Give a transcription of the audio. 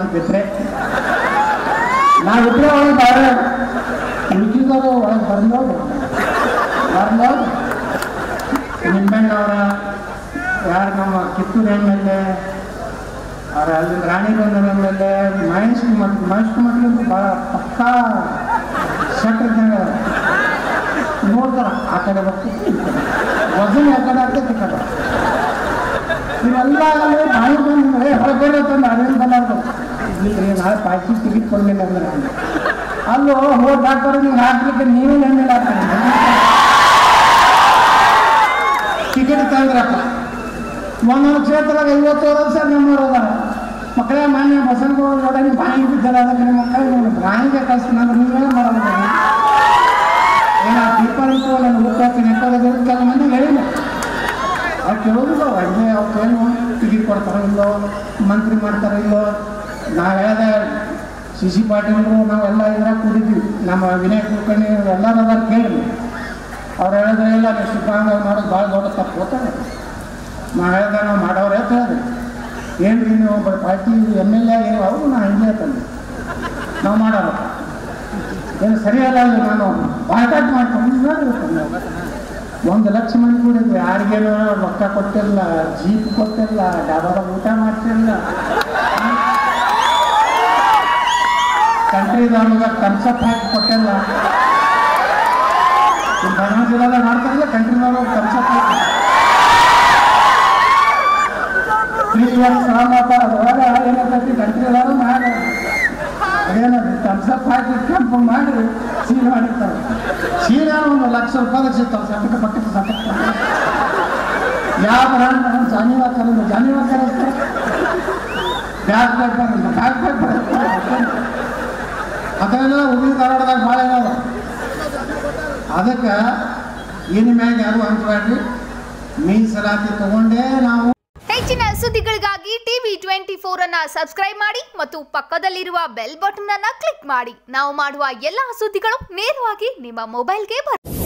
ಒಳಗೆ ಬಿಟ್ಟರೆ ನಾವಿಬ್ಬರೇ ಒಳಗೆ ಬಾರ ಉಳ್ಕಿದವರು ಒಳಗೆ ಬಂದೋದು ಬಂದೋದು ನಿಂಬಣ್ಣವರ ಯಾರು ನಮ್ಮ ಕಿತ್ತೂರು ಎಮ್ ಎಲ್ ಎ ಅವ್ರ ಅಲ್ಲಿ ರಾಣಿಬಂಧನ M L A Mahesh Kumar Mahesh Kumar ಅಂತೂ ಭಾಳ ಪಕ್ಕಾ ಶೆಟ್ರ್ ಇದ್ದಂಗೆ ಅದಾರ. ನೋಡ್ತಾರ ಆ ಕಡೆ ಬರ್ತೀವಿ ವಜನ್ ಆ ಕಡೆ ಆಗ್ತೈತೆ ಈ ಕಡೆ ಇವೆಲ್ಲ ಆಗಲ್ಲ ಬಾಯಿ ಬಂದ್ರೆ ಹೊರಗೆ ಬೇರೆ ತಂದು ಅದೇನು ಬಂದಾರ್ದು ಇಲ್ರಿ ನಾಳೆ ಪಾರ್ಟಿ ಟಿಕೆಟ್ ಕೊಡ್ಲಿಲ್ಲ ಅಂದ್ರೆ ನಾನು ಅಲ್ಲೋ ಹೋಗಿ ಡಾಕ್ಟರ್ ನಿಮ್ಗೆ ಹಾಕ್ಲಿಕ್ಕೆ ನೀವೇ ಎಣ್ಣೆ ಹಾಕ್ತಾನೆ ಟಿಕೆಟ್ ತಂದ್ರಪ್ಪ ಒಂದೊಂದು ಕ್ಷೇತ್ರದಾಗ ಐವತ್ತು ವರ್ಷ ನಮ್ಮವ್ರು ಅದಾರ ಮಕ್ಕಳೇ ಮಾನ್ಯ ಬಸವನಗೌಡ ನೋಡಂಗೆ ಬಾಯಿ ಬಿದ್ದಾರ ಅದಕ್ಕೆ ನಿಮ್ಮ ಮಕ್ಕಳಿಗೆ ಬಾಯಿಗೆ ಕಳ್ಸ್ತೀನಿ ಅಂದ್ರೆ ನೀವೇ ಮಾಡೋದು ಏನ ಪೀಪಲ್ ಅಂತ ನಾನು ಹುಟ್ಟಾಕ್ತೀನಿ ಯಾಕಂದ್ರೆ ಕೆಲ ಮಂದಿ ಹೇಳಿಲ್ಲ ಅವ್ರು ಕೇಳೋದಿಲ್ಲ ಅಡುಗೆ ಅವ್ರು ಏನು ಟಿಕೆಟ್ ಕೊಡ್ತಾರೋ ಇಲ್ಲೋ ಮಂತ್ರಿ ಮಾಡ್ತಾರೋ ಇಲ್ಲೋ ನಾವು ಹೇಳ್ದೆ ಸಿ ಸಿ ಪಾಟೀಲ್ರು ನಾವೆಲ್ಲ ಇದ್ರಾಗ ಕೂಡಿದ್ವಿ ನಮ್ಮ ವಿನಯ್ ಕುಲಕರ್ಣಿ ಎಲ್ಲರೂ ಅದಾರ ಕೇಳಿ ಅವ್ರು ಹೇಳಿದ್ರೆ ಇಲ್ಲ ನೀವು ಸಿದ್ಧಾಂಗ ಮಾಡೋದು ಭಾಳ ದೊಡ್ಡ ತಪ್ಪು ಹೋಗ್ತಾರೆ ನಾ ಹೇಳ್ದೆ ನಾವು ಮಾಡೋರು ಅಂತ ಹೇಳಿದೆ ಏನು ರೀ ನೀವು ಒಬ್ಬ ಪಾರ್ಟಿ ಎಮ್ ಎಲ್ ಎ ಏನು ಅವರು ನಾ ಹಿಂಗೆ ಹೇಳ್ತಾನೆ ನಾವು ಮಾಡೋರು ಏನು ಸರಿಯಲ್ಲ ಇದು ನಾನು ಬಾಯ್ಕಾಟ್ ಮಾಡ್ಕೊಂಡು ಒಂದು ಲಕ್ಷ ಮಂದಿ ಕೂಡಿದ್ವಿ ಯಾರಿಗೇನು ರೊಕ್ಕ ಕೊಟ್ಟಿಲ್ಲ ಜೀಪ್ ಕೊಟ್ಟಿಲ್ಲ ಡಾಬಾದ ಊಟ ಮಾಡ್ತಿಲ್ಲ ಕಂಟ್ರಿದವ್ರಿಗೆ ಕನ್ಸಪ್ ಹಾಕಿ ಕೊಟ್ಟಿಲ್ಲ ಈ ಬೆಳಗಾವಿ ಜಿಲ್ಲೆದಾಗ ಮಾಡ್ತಾರಲ್ಲ ಕಂಟ್ರಿದವ್ರು ಕನ್ಸಪ್ ಹಾಕಿ ತ್ರೀ ಇಯರ್ಸ್ ಮಾಡ್ತಾರೆ ಅದ್ರೊಳಗೆ ಏನಾಗ್ತೈತಿ ಕಂಟ್ರಿದವರು ಮಾಡಿ ಅದೇನದು ಕನ್ಸಪ್ ಹಾಕಿ ಕೆಂಪು ಮಾಡಿ ಸೀರೆ ಮಾಡಿರ್ತಾರೆ ಸೀರೆ ಒಂದು ಲಕ್ಷ ರೂಪಾಯಿ ಸಿಗ್ತಾವೆ ಸಟಕ ಪಟ್ಟಕ್ಕೆ ಸಟಕ ಯಾವ ಬ್ರ್ಯಾಂಡ್ ಜಾನಿವಾಕರ್ ಜಾನಿವಾಕರ್ ಇರ್ತಾರೆ ಬ್ಯಾಗ್ ಪೇಪರ್ ಬ್ಯಾಗ್ ಪೇಪರ್ ಅದೆಲ್ಲ ಹುಡುಗಿ ಧಾರವಾಡದಾಗ ಭಾಳ ಇದಾವ ಅದಕ್ಕೆ ಇನ್ನು ಮ್ಯಾಗ ಯಾರು ಹಂಚಬೇಡ್ರಿ ಮೀಸಲಾತಿ ತಗೊಂಡೇ ನಾವು ಹೆಚ್ಚಿನ ಸುದ್ದಿಗಳಿಗಾಗಿ ಟಿವಿ ಟ್ವೆಂಟಿ ಫೋರ್ ಅನ್ನ ಸಬ್ಸ್ಕ್ರೈಬ್ ಮಾಡಿ ಮತ್ತು ಪಕ್ಕದಲ್ಲಿರುವ ಬೆಲ್ ಬಟನ್ ಅನ್ನ ಕ್ಲಿಕ್ ಮಾಡಿ ನಾವು ಮಾಡುವ ಎಲ್ಲಾ ಸುದ್ದಿಗಳು ನೇರವಾಗಿ ನಿಮ್ಮ ಮೊಬೈಲ್ಗೆ ಬರುತ್ತೆ